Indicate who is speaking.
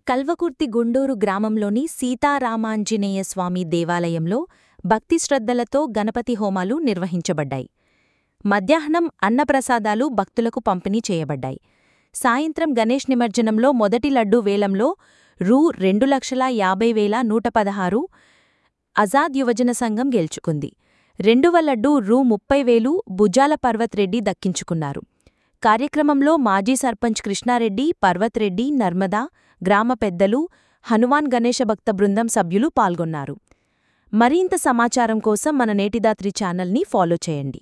Speaker 1: కల్వకుర్తి గుండూరు గ్రామంలోని సీతారామాంజనేయ స్వామి దేవాలయంలో భక్తి శ్రద్ధలతో గణపతి హోమాలు నిర్వహించబడ్డాయి మధ్యాహ్నం అన్నప్రసాదాలు భక్తులకు పంపిణీ చేయబడ్డాయి సాయంత్రం గణేష్ నిమజ్జనంలో మొదటి లడ్డూ వేలంలో రూ రెండు లక్షల యాభై వేల నూట పదహారు ఆజాద్ యువజన సంఘం గెలుచుకుంది రెండవ లడ్డూ రూ ముప్పై వేలు భుజాల పర్వత్ రెడ్డి దక్కించుకున్నారు కార్యక్రమంలో మాజీ సర్పంచ్ కృష్ణారెడ్డి పర్వత్ రెడ్డి నర్మదా గ్రామ పెద్దలు హనుమాన్ గణేశ భక్త బృందం సభ్యులు పాల్గొన్నారు మరింత సమాచారం కోసం మన నేటిదాత్రి ఛానల్ని ఫాలో చేయండి